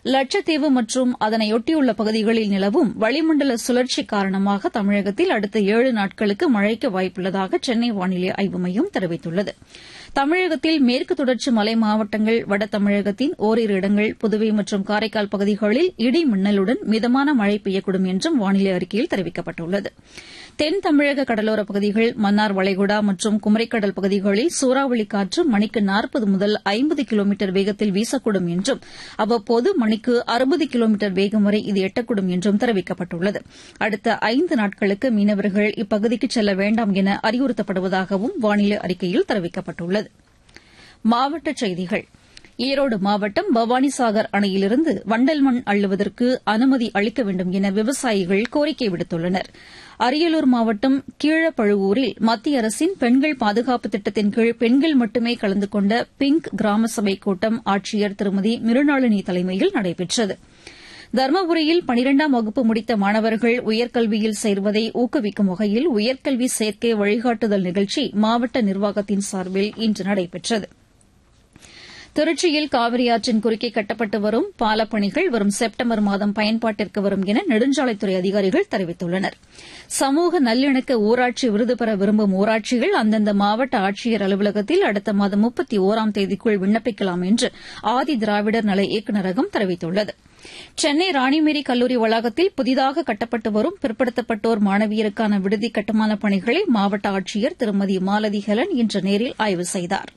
லட்சத்தீவு மற்றும் அதனையொட்டியுள்ள பகுதிகளில் நிலவும் வளிமண்டல சுழற்சி காரணமாக தமிழகத்தில் அடுத்த ஏழு நாட்களுக்கு மழைக்கு வாய்ப்புள்ளதாக சென்னை வானிலை ஆய்வு மையம் தெரிவித்துள்ளது தமிழகத்தில் மேற்கு தொடர்ச்சி மலை மாவட்டங்கள் வட தமிழகத்தின் ஓரிரு இடங்கள் புதுவை மற்றும் காரைக்கால் பகுதிகளில் இடி மின்னலுடன் மிதமான மழை பெய்யக்கூடும் என்றும் வானிலை அறிக்கையில் தெரிவிக்கப்பட்டுள்ளது தென் தமிழக கடலோரப் பகுதிகள் மன்னார் வளைகுடா மற்றும் குமரிக்கடல் பகுதிகளில் சூறாவளி காற்று மணிக்கு நாற்பது முதல் ஐம்பது கிலோமீட்டர் வேகத்தில் வீசக்கூடும் என்றும் அவ்வப்போது மணிக்கு அறுபது கிலோமீட்டர் வேகம் வரை இது எட்டக்கூடும் என்றும் தெரிவிக்கப்பட்டுள்ளது அடுத்த ஐந்து நாட்களுக்கு மீனவர்கள் இப்பகுதிக்கு செல்ல வேண்டாம் என அறிவுறுத்தப்படுவதாகவும் வானிலை அறிக்கையில் தெரிவிக்கப்பட்டுள்ளது மாவட்டச் செய்திகள் ஈரோடு மாவட்டம் பவானிசாகர் அணையிலிருந்து வண்டல் மண் அள்ளுவதற்கு அனுமதி அளிக்க வேண்டும் என விவசாயிகள் கோரிக்கை விடுத்துள்ளனர் அரியலூர் மாவட்டம் கீழப்பழுவூரில் மத்திய அரசின் பெண்கள் பாதுகாப்பு திட்டத்தின் கீழ் பெண்கள் மட்டுமே கலந்து கொண்ட பிங்க் கிராம சபை கூட்டம் ஆட்சியர் திருமதி மிருணாளினி தலைமையில் நடைபெற்றது தருமபுரியில் பனிரெண்டாம் வகுப்பு முடித்த மாணவர்கள் உயர்கல்வியில் சேர்வதை ஊக்குவிக்கும் வகையில் உயர்கல்வி சேர்க்கை வழிகாட்டுதல் நிகழ்ச்சி மாவட்ட நிர்வாகத்தின் சார்பில் இன்று நடைபெற்றது திருச்சியில் காவிரி ஆற்றின் குறுக்கே கட்டப்பட்டு வரும் பாலப்பணிகள் வரும் செப்டம்பர் மாதம் பயன்பாட்டிற்கு வரும் என நெடுஞ்சாலைத்துறை அதிகாரிகள் தெரிவித்துள்ளனர் சமூக நல்லிணக்க ஊராட்சி விருது பெற விரும்பும் ஊராட்சிகள் அந்தந்த மாவட்ட ஆட்சியர் அலுவலகத்தில் அடுத்த மாதம் முப்பத்தி ஒராம் தேதிக்குள் விண்ணப்பிக்கலாம் என்று ஆதி திராவிடர் நல இயக்குநரகம் தெரிவித்துள்ளது சென்னை ராணிமேரி கல்லூரி வளாகத்தில் புதிதாக கட்டப்பட்டு வரும் பிற்படுத்தப்பட்டோர் மாணவியருக்கான விடுதி கட்டுமானப் பணிகளை மாவட்ட ஆட்சியர் திருமதி மாலதி ஹெலன் இன்று நேரில் ஆய்வு செய்தாா்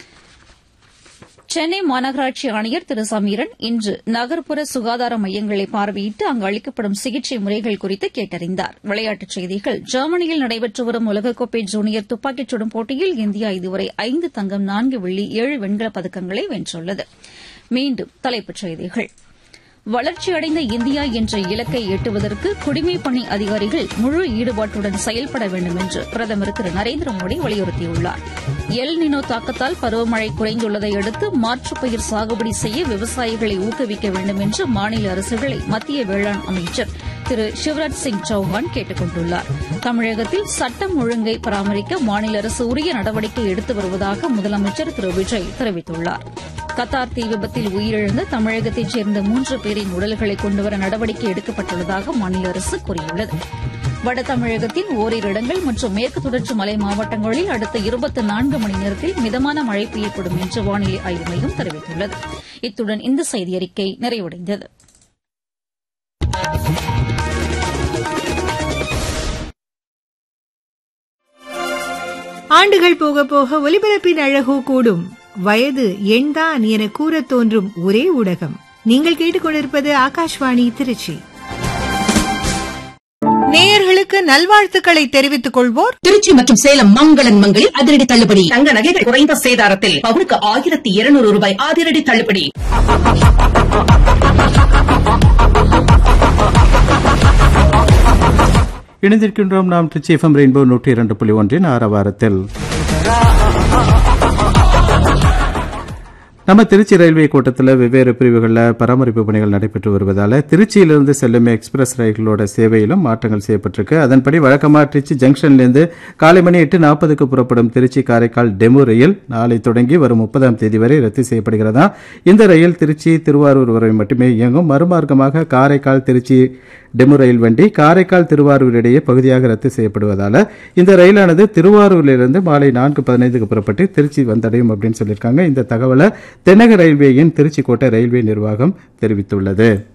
சென்னை மாநகராட்சி ஆணையர் திரு சமீரன் இன்று நகர்ப்புற சுகாதார மையங்களை பார்வையிட்டு அங்கு அளிக்கப்படும் சிகிச்சை முறைகள் குறித்து கேட்டறிந்தார் விளையாட்டுச் செய்திகள் ஜெர்மனியில் நடைபெற்று வரும் உலகக்கோப்பை ஜூனியர் துப்பாக்கிச் சுடும் போட்டியில் இந்தியா இதுவரை ஐந்து தங்கம் நான்கு வெள்ளி ஏழு வெண்கலப் பதக்கங்களை வென்றுள்ளது மீண்டும் தலைப்புச் செய்திகள் வளர்ச்சியடைந்த இந்தியா என்ற இலக்கை எட்டுவதற்கு குடிமைப் பணி அதிகாரிகள் முழு ஈடுபாட்டுடன் செயல்பட வேண்டும் என்று பிரதமர் திரு நரேந்திர மோடி வலியுறுத்தியுள்ளார் எல் நினோ தாக்கத்தால் பருவமழை குறைந்துள்ளதை அடுத்து மாற்றுப் பயிர் சாகுபடி செய்ய விவசாயிகளை ஊக்குவிக்க வேண்டும் என்று மாநில அரசுகளை மத்திய வேளாண் அமைச்சர் திரு சிவராஜ் சிங் சௌஹான் கேட்டுக் கொண்டுள்ளார் தமிழகத்தில் சட்டம் ஒழுங்கை பராமரிக்க மாநில அரசு உரிய நடவடிக்கை எடுத்து வருவதாக முதலமைச்சர் திரு விஜய் தெரிவித்துள்ளார் கத்தார் தீ விபத்தில் உயிரிழந்த தமிழகத்தைச் சேர்ந்த மூன்று பேரின் உடல்களை கொண்டுவர நடவடிக்கை எடுக்கப்பட்டுள்ளதாக மாநில அரசு கூறியுள்ளது வட தமிழகத்தின் ஓரிரு இடங்கள் மற்றும் மேற்கு தொடர்ச்சி மலை மாவட்டங்களில் அடுத்த இருபத்தி நான்கு மணி நேரத்தில் மிதமான மழை பெய்யக்கூடும் என்று வானிலை ஆய்வு மையம் தெரிவித்துள்ளது இத்துடன் இந்த செய்தியறிக்கை நிறைவடைந்தது ஆண்டுகள் போக போக ஒலிபரப்பின் அழகோ கூடும் வயது எண்தான் என கூறத் தோன்றும் ஒரே ஊடகம் நீங்கள் கேட்டுக்கொண்டிருப்பது ஆகாஷ்வாணி திருச்சி நேயர்களுக்கு நல்வாழ்த்துக்களை தெரிவித்துக் கொள்வோர் திருச்சி மற்றும் சேலம் மங்களன் மங்களில் அதிரடி தள்ளுபடி தங்க நகைகள் குறைந்த சேதாரத்தில் பவுனுக்கு ஆயிரத்தி இருநூறு ரூபாய் அதிரடி தள்ளுபடி இணைந்திருக்கின்றோம் நாம் திருச்சி எஃப்எம் ரெயின்போ நூற்றி இரண்டு புள்ளி ஒன்றின் ஆரவாரத்தில் நம்ம திருச்சி ரயில்வே கோட்டத்தில் வெவ்வேறு பிரிவுகளில் பராமரிப்பு பணிகள் நடைபெற்று வருவதால் திருச்சியிலிருந்து செல்லும் எக்ஸ்பிரஸ் ரயில்களோட சேவையிலும் மாற்றங்கள் செய்யப்பட்டிருக்கு அதன்படி வழக்கமாக திருச்சி ஜங்ஷன்லேருந்து காலை மணி எட்டு நாற்பதுக்கு புறப்படும் திருச்சி காரைக்கால் டெமு ரயில் நாளை தொடங்கி வரும் முப்பதாம் தேதி வரை ரத்து செய்யப்படுகிறதா இந்த ரயில் திருச்சி திருவாரூர் வரை மட்டுமே இயங்கும் மறுமார்க்கமாக காரைக்கால் திருச்சி டெமு ரயில் வண்டி காரைக்கால் திருவாரூர் இடையே பகுதியாக ரத்து செய்யப்படுவதால் இந்த ரயிலானது திருவாரூரிலிருந்து மாலை நான்கு பதினைந்துக்கு புறப்பட்டு திருச்சி வந்தடையும் அப்படின்னு சொல்லியிருக்காங்க இந்த தகவலை தென்னக ரயில்வேயின் திருச்சி கோட்டை ரயில்வே நிர்வாகம் தெரிவித்துள்ளது